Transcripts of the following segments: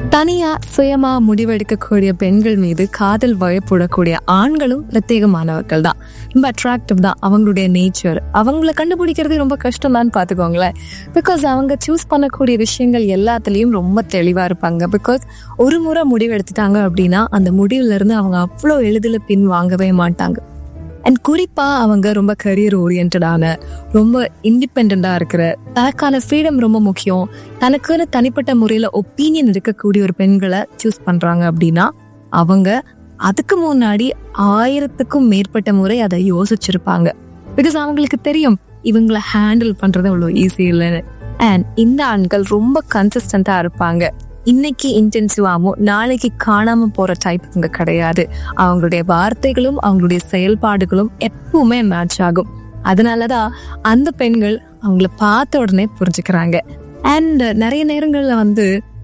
தனியா சுயமா முடிவெடுக்கக்கூடிய பெண்கள் மீது காதல் வயப்படக்கூடிய ஆண்களும் பிரத்யேகமானவர்கள் தான் ரொம்ப அட்ராக்டிவ் தான் அவங்களுடைய நேச்சர் அவங்கள கண்டுபிடிக்கிறது ரொம்ப கஷ்டம் தான் பார்த்துக்கோங்களேன் பிகாஸ் அவங்க சூஸ் பண்ணக்கூடிய விஷயங்கள் எல்லாத்துலேயும் ரொம்ப தெளிவாக இருப்பாங்க பிகாஸ் ஒரு முறை முடிவெடுத்துட்டாங்க அப்படின்னா அந்த முடிவுல இருந்து அவங்க அவ்வளோ எளிதில் பின் வாங்கவே மாட்டாங்க அண்ட் குறிப்பாக அவங்க ரொம்ப கரியர் ஓரியன்டான ரொம்ப இண்டிபெண்ட்டாக இருக்கிற தனக்கான ஃப்ரீடம் ரொம்ப முக்கியம் தனக்குன்னு தனிப்பட்ட முறையில் ஒப்பீனியன் இருக்கக்கூடிய ஒரு பெண்களை சூஸ் பண்ணுறாங்க அப்படின்னா அவங்க அதுக்கு முன்னாடி ஆயிரத்துக்கும் மேற்பட்ட முறை அதை யோசிச்சிருப்பாங்க பிகாஸ் அவங்களுக்கு தெரியும் இவங்களை ஹேண்டில் பண்ணுறது அவ்வளோ ஈஸி இல்லைன்னு அண்ட் இந்த ஆண்கள் ரொம்ப கன்சிஸ்டண்ட்டாக இருப்பாங்க இன்னைக்கு இன்டென்சிவாகவும் நாளைக்கு காணாம போற டைப் இவங்க கிடையாது அவங்களுடைய வார்த்தைகளும் அவங்களுடைய செயல்பாடுகளும் எப்பவுமே மேட்ச் ஆகும் அதனாலதான் அந்த பெண்கள் அவங்கள பார்த்த உடனே புரிஞ்சுக்கிறாங்க அண்ட் நிறைய நேரங்கள்ல வந்து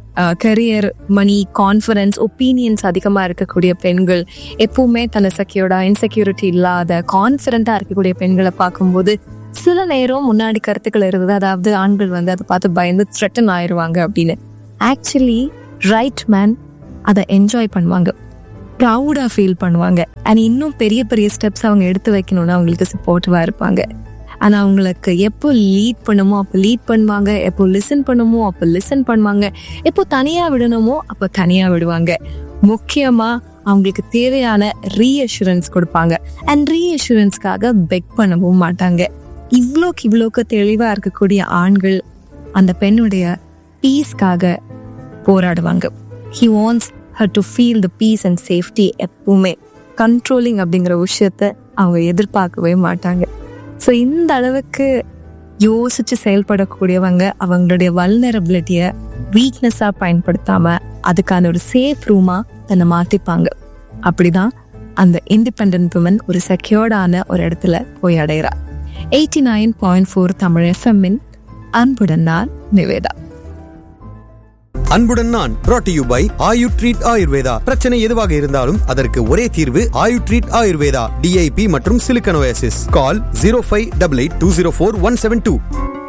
கரியர் மணி கான்ஃபிடன்ஸ் ஒப்பீனியன்ஸ் அதிகமாக இருக்கக்கூடிய பெண்கள் எப்பவுமே தன்னை செக்யூர்டா இன்செக்யூரிட்டி இல்லாத கான்ஃபிடண்டா இருக்கக்கூடிய பெண்களை பார்க்கும்போது சில நேரம் முன்னாடி கருத்துக்கள் இருக்குது அதாவது ஆண்கள் வந்து அதை பார்த்து பயந்து த்ரெட்டன் ஆயிடுவாங்க அப்படின்னு ஆக்சுவலி ரைட் மேன் அதை என்ஜாய் பண்ணுவாங்க ப்ரௌடாக ஃபீல் பண்ணுவாங்க அண்ட் இன்னும் பெரிய பெரிய ஸ்டெப்ஸ் அவங்க எடுத்து வைக்கணும்னு அவங்களுக்கு சப்போர்ட்டிவாக இருப்பாங்க ஆனால் அவங்களுக்கு எப்போ லீட் பண்ணுமோ அப்போ லீட் பண்ணுவாங்க எப்போ லிசன் பண்ணுமோ அப்போ லிசன் பண்ணுவாங்க எப்போ தனியாக விடணுமோ அப்போ தனியாக விடுவாங்க முக்கியமாக அவங்களுக்கு தேவையான ரீஅஷூரன்ஸ் கொடுப்பாங்க அண்ட் ரீஅஷூரன்ஸ்க்காக பெக் பண்ணவும் மாட்டாங்க இவ்வளோக்கு இவ்வளோக்கு தெளிவாக இருக்கக்கூடிய ஆண்கள் அந்த பெண்ணுடைய பீஸ்க்காக போராடுவாங்க he wants her to feel the peace and safety எப்பவுமே கண்ட்ரோலிங் அப்படிங்கிற விஷயத்த அவங்க எதிர்பார்க்கவே மாட்டாங்க ஸோ இந்த அளவுக்கு யோசிச்சு செயல்படக்கூடியவங்க அவங்களுடைய வல்னரபிலிட்டியை வீக்னஸாக பயன்படுத்தாம அதுக்கான ஒரு சேஃப் ரூமா தன்னை மாத்திப்பாங்க அப்படிதான் அந்த இண்டிபெண்ட் உமன் ஒரு செக்யூர்டான ஒரு இடத்துல போய் அடைகிறா eighty nine point four Tamil எஃப்எம்மின் அன்புடன் நான் நிவேதா அன்புடன் நான் brought to you by Ayu treat Ayurveda பிரச்சனை எதுவாக இருந்தாலும் அதற்கு ஒரே தீர்வு ஆயு ட்ரீட் ஆயுர்வேதா டிஐபி மற்றும் சிலிக்கனோசிஸ் call zero five double eight two zero four one seven two